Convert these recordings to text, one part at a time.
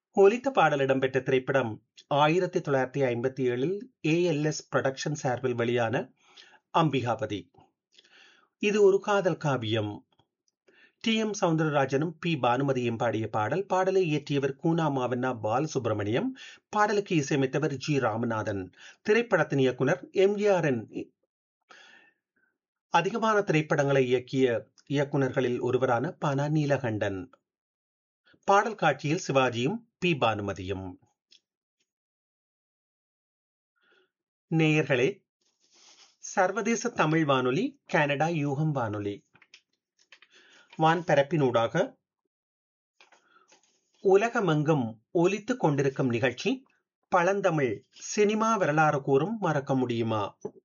ஒலித்த பாடல் இடம்பெற்ற திரைப்படம் ஆயிரத்தி தொள்ளாயிரத்தி ஐம்பத்தி ஏழில் ஏஎல்எஸ் புரொடக்ஷன் சார்பில் வெளியான அம்பிகாபதி இது ஒரு காதல் காவியம் டி எம் சவுந்தரராஜனும் பி பானுமதியும் பாடிய பாடல் பாடலை இயற்றியவர் கூனா மாவண்ணா பாலசுப்ரமணியம் பாடலுக்கு இசையமைத்தவர் ஜி ராமநாதன் திரைப்படத்தின் இயக்குனர் எம்ஜிஆரின் அதிகமான திரைப்படங்களை இயக்கிய இயக்குநர்களில் ஒருவரான பனா நீலகண்டன் பாடல் காட்சியில் சிவாஜியும் பி பானுமதியும் நேயர்களே சர்வதேச தமிழ் வானொலி கனடா யூகம் வானொலி வான்பரப்பினூடாக உலகமெங்கும் ஒலித்துக் கொண்டிருக்கும் நிகழ்ச்சி பழந்தமிழ் சினிமா வரலாறு கூறும் மறக்க முடியுமா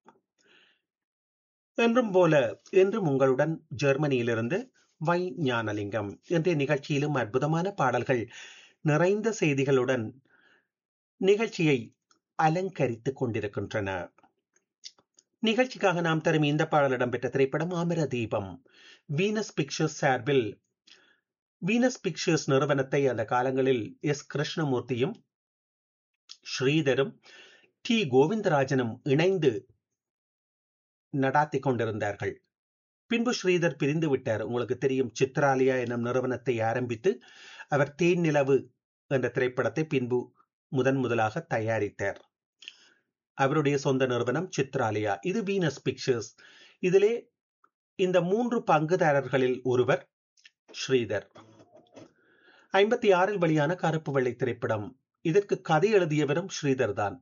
என்றும் போல என்றும் உங்களுடன் ஜெர்மனியிலிருந்து வை ஞானலிங்கம் இன்றைய நிகழ்ச்சியிலும் அற்புதமான பாடல்கள் நிறைந்த செய்திகளுடன் நிகழ்ச்சியை அலங்கரித்துக் கொண்டிருக்கின்றன நிகழ்ச்சிக்காக நாம் தரும் இந்த பாடல் இடம்பெற்ற திரைப்படம் அமர தீபம் வீனஸ் பிக்சர்ஸ் சார்பில் வீனஸ் பிக்சர்ஸ் நிறுவனத்தை அந்த காலங்களில் எஸ் கிருஷ்ணமூர்த்தியும் ஸ்ரீதரும் டி கோவிந்தராஜனும் இணைந்து நடாத்தி கொண்டிருந்தார்கள் பின்பு ஸ்ரீதர் பிரிந்து விட்டார் உங்களுக்கு தெரியும் சித்ராலியா எனும் நிறுவனத்தை ஆரம்பித்து அவர் தேன் நிலவு என்ற திரைப்படத்தை பின்பு முதன் முதலாக தயாரித்தார் அவருடைய சொந்த நிறுவனம் சித்ராலியா இது வீனஸ் பிக்சர்ஸ் இதிலே இந்த மூன்று பங்குதாரர்களில் ஒருவர் ஸ்ரீதர் ஐம்பத்தி ஆறில் வெளியான கருப்பு வெள்ளை திரைப்படம் இதற்கு கதை எழுதியவரும் ஸ்ரீதர் தான்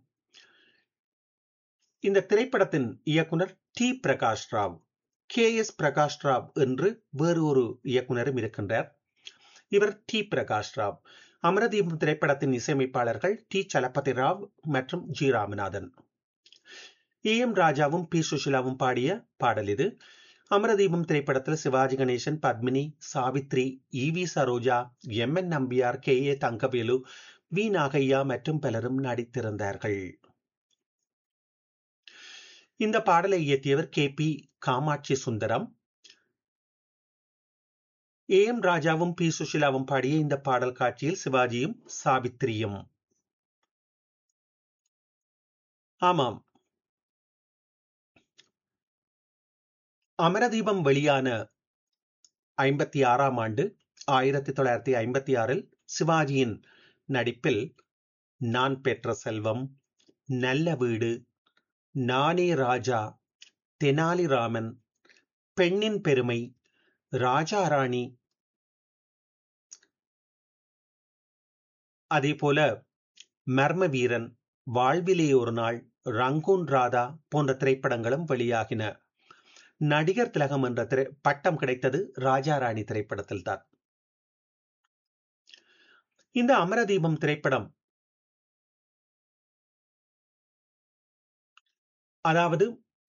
இந்த திரைப்படத்தின் இயக்குனர் T Prakash Rao K S Prakash Rao என்று வேறு ஒரு இயக்குனரும் இருக்கின்றார் இவர் டி பிரகாஷ் ராவ் அமரதீபம் திரைப்படத்தின் இசையமைப்பாளர்கள் டி சலபதி ராவ் மற்றும் ஜி ராமநாதன் ஏ எம் ராஜாவும் பி சுஷிலாவும் பாடிய பாடல் இது அமரதீபம் திரைப்படத்தில் Sivaji Ganesan Padmini Savitri E V Saroja M N Nambiar K A Thangavelu V Nagaiah மற்றும் பலரும் நடித்திருந்தார்கள் இந்த பாடலை இயற்றியவர் K P Kamatchi Sundaram A M ராஜாவும் பி சுஷிலாவும் பாடிய இந்த பாடல் காட்சியில் சிவாஜியும் சாவித்திரியும் ஆமாம் அமரதீபம் வெளியான ஐம்பத்தி ஆறாம் ஆண்டு ஆயிரத்தி தொள்ளாயிரத்தி ஐம்பத்தி ஆறில் சிவாஜியின் நடிப்பில் நான் பெற்ற செல்வம் நல்ல வீடு நானே ராஜா தெனாலிராமன் பெண்ணின் பெருமை ராஜா ராணி அதே போல மர்ம வீரன் வாழ்விலே ஒரு நாள் ரங்கூன் ராதா போன்ற திரைப்படங்களும் வெளியாகின நடிகர் திலகம் என்ற திரை பட்டம் கிடைத்தது ராஜா ராணி திரைப்படத்தில் தான் இந்த அமரதீபம் திரைப்படம் அதாவது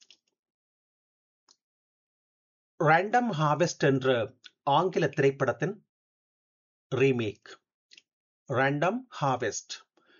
ரேண்டம் ஹார்வெஸ்ட் என்ற ஆங்கில திரைப்படத்தின் ரீமேக் ரேண்டம் ஹார்வெஸ்ட்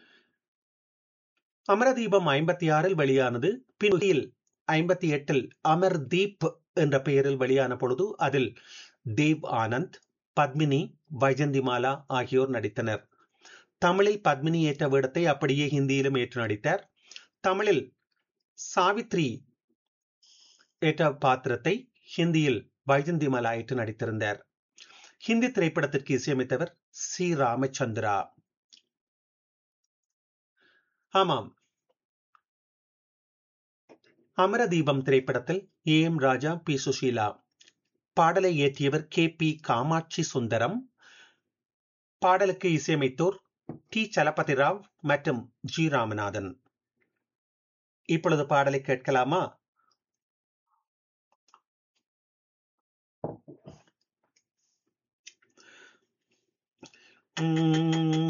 அமரதீபம் ஐம்பத்தி ஆறில் வெளியானது பின்னில் ஐம்பத்தி எட்டில் அமர் தீப் என்ற பெயரில் வெளியான பொழுது அதில் தேவ் ஆனந்த் பத்மினி வைஜந்திமாலா ஆகியோர் நடித்தனர் தமிழில் பத்மினி ஏற்ற வேடத்தை அப்படியே ஹிந்தியிலும் ஏற்று நடித்தார் தமிழில் சாவித்ரி ஏற்ற பாத்திரத்தை ஹிந்தியில் வைஜந்திமாலா ஏற்று நடித்திருந்தார் ஹிந்தி திரைப்படத்திற்கு இசையமைத்தவர் சி ராமச்சந்திரா ஆமாம் அமரதீபம் திரைப்படத்தில் A M Raja P Susheela பாடலை இயற்றியவர் கே பி காமாட்சி சுந்தரம் பாடலுக்கு இசையமைத்தோர் டி சலபதி ராவ் மற்றும் ஜி ராமநாதன் இப்பொழுது பாடலை கேட்கலாமா உம்